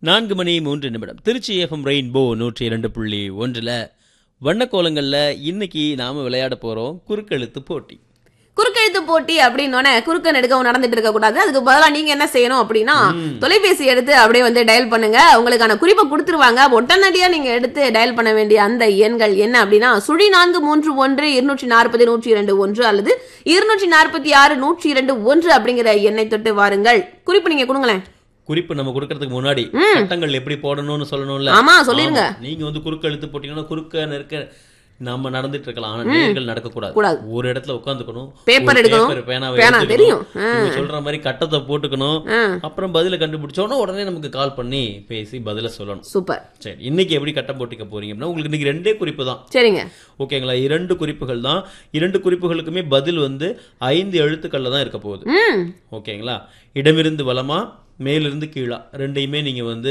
நான்கு மணி மூன்று நிமிடம் திருச்சி எஃப்எம் ரெயின்போ நூற்றி இரண்டு புள்ளி ஒன்றில் வண்ணக்கோலங்களில் இன்னைக்கு நாம விளையாட போகிறோம் குறுக்கெழுத்து போட்டி குறுக்கெழுத்து போட்டி அப்படின்னோடனே குறுக்க நெடுக்கவும் நடந்துட்டு இருக்க கூடாது அதுக்கு பதிலா நீங்க என்ன செய்யணும் அப்படின்னா தொலைபேசி எடுத்து அப்படியே வந்து டயல் பண்ணுங்க உங்களுக்கான குறிப்பை கொடுத்துருவாங்க உடனடியா நீங்க எடுத்து டயல் பண்ண வேண்டிய அந்த எண்கள் என்ன அப்படின்னா சுழி நான்கு மூன்று ஒன்று இருநூற்றி நாற்பது நூற்றி இரண்டு ஒன்று அல்லது இருநூற்றி நாற்பத்தி ஆறு நூற்றி இரண்டு ஒன்று அப்படிங்கிற எண்ணை தொட்டு வாருங்கள் குறிப்பு நீங்க கொடுங்களேன் குறிப்பு நம்ம கொடுக்கறதுக்கு முன்னாடி சட்டங்கள் எப்படி போடணும்னு சொல்லணும்ல ஆமா, சொல்லிருங்க. ஆமா. நீங்க வந்து குறுக்கெழுத்து போட்டீங்கன்னா குறுக்க நெருக்க நம்ம நடந்துட்டு இருக்கலாம் ஆனா நேர்கள் நடக்க கூடாது. ஒரு இடத்துல உட்காந்துக்கணும் Paper ஒரு எடுக்கணும். paper, பேனாவை பேனா எடுத்துக்கணும். தெரியும். நீங்க சொல்ற மாதிரி கட்டத்தை போட்டுக்கணும் ஆ. அப்புறம் பதில கண்டுபிடிச்சோன்னா உடனே நமக்கு கால் பண்ணி பேசி பதில சொல்லணும் சூப்பர் சரி இன்னைக்கு எப்படி கட்டம் போட்டிக்க போறீங்க அப்படின்னா உங்களுக்கு இன்னைக்கு ரெண்டே குறிப்பு தான் சரிங்க ஓகேங்களா இரண்டு குறிப்புகள் தான் இரண்டு குறிப்புகளுக்குமே பதில் வந்து ஐந்து எழுத்துக்கள்ல தான் இருக்க போகுது ம் ஓகேங்களா இடமிருந்து வலமா மேலிருந்து கீழா ரெண்டையுமே நீங்க வந்து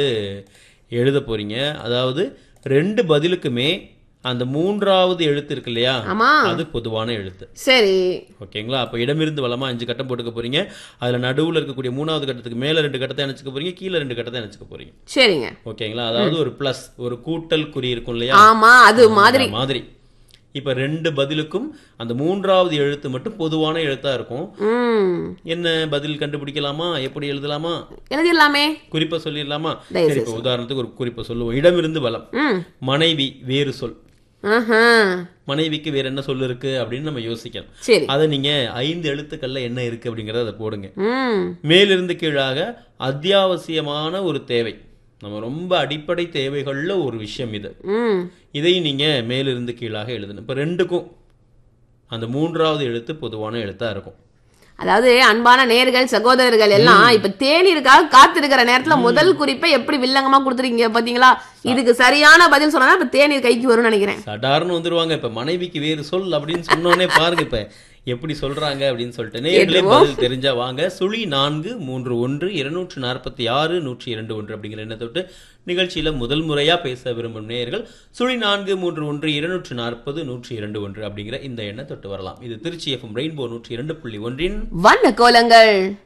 எழுத போறீங்க அதாவது ரெண்டு பதிலுக்குமே அந்த மூன்றாவது எழுத்து இருக்கு இல்லையா ஆமா அது பொதுவான எழுத்து சரி ஓகேங்களா அப்ப இடமிருந்து வலமா அஞ்சு கட்டம் போட்டுக்க போறீங்க அதுல நடுவுல இருக்கக்கூடிய மூணாவது கட்டத்துக்கு மேல ரெண்டு கட்டத்தை இணைச்சுக்க போறீங்க கீழே ரெண்டு கட்டத்தை இணைச்சுக்க போறீங்க சரிங்க ஓகேங்களா அதாவது ஒரு பிளஸ் ஒரு கூட்டல் குறி இருக்கும் இல்லையா ஆமா அது மாதிரி அந்த மாதிரி இப்ப ரெண்டு பதிலுக்கும் அந்த மூன்றாவது எழுத்து மட்டும் பொதுவான எழுத்தா இருக்கும் ம் என்ன பதில் கண்டுபிடிக்கலாமா எப்படி எழுதலாமா எழுதிடலாமே குறிப்பை சொல்லிடலாமா தயவு சரி இப்போ உதாரணத்துக்கு ஒரு குறிப்பை சொல்லுவோம் இடமிருந்து வலம் ம் மனைவி வேறு சொல் ஆஹா மனைவிக்கு வேற என்ன சொல் இருக்கு அப்படின்னு நம்ம யோசிக்கலாம் சரி அதை நீங்க ஐந்து எழுத்துக்கள்ல என்ன இருக்கு அப்படிங்கறத அதை போடுங்க ம் மேலிருந்து கீழாக அத்தியாவசியமான ஒரு தேவை நம்ம ரொம்ப அடிப்படை தேவைகள்ல ஒரு விஷயம் இது ம் இதை நீங்க மேலிருந்து கீழாக எழுதணும் இப்ப ரெண்டுக்கும் அந்த மூன்றாவது எழுத்து பொதுவான எழுத்தா இருக்கும் அதாவது அன்பான நேர்கள் சகோதரர்கள் எல்லாம் இப்ப தேநீருக்காக காத்திருக்கிற நேரத்துல முதல் குறிப்பை எப்படி வில்லங்கமா கொடுத்துருக்கீங்க பாத்தீங்களா இதுக்கு சரியான பதில் சொன்னா இப்ப தேநீர் கைக்கு வரும்னு நினைக்கிறேன் சடார்னு வந்துருவாங்க இப்ப மனைவிக்கு வேறு சொல் அப்படின்னு சொன்னோனே பாருங்க இப்ப எப்படி சொல்றாங்க அப்படின்னு சொல்லிட்டு நேர்களே பதில் தெரிஞ்சா வாங்க சுழி நான்கு மூன்று ஒன்று இருநூற்று நாற்பத்தி ஆறு நூற்றி இரண்டு ஒன்று அப்படிங்கிற எண்ணை தொட்டு நிகழ்ச்சியில முதல் முறையா பேச விரும்பும் நேயர்கள் சுழி நான்கு மூன்று ஒன்று இருநூற்று நாற்பது நூற்றி இரண்டு ஒன்று அப்படிங்கிற இந்த எண்ணை தொட்டு வரலாம் இது திருச்சி எஃப்எம் ரெயின்போ நூற்றி இரண்டு புள்ளி ஒன்றின் வண்ண கோலங்கள்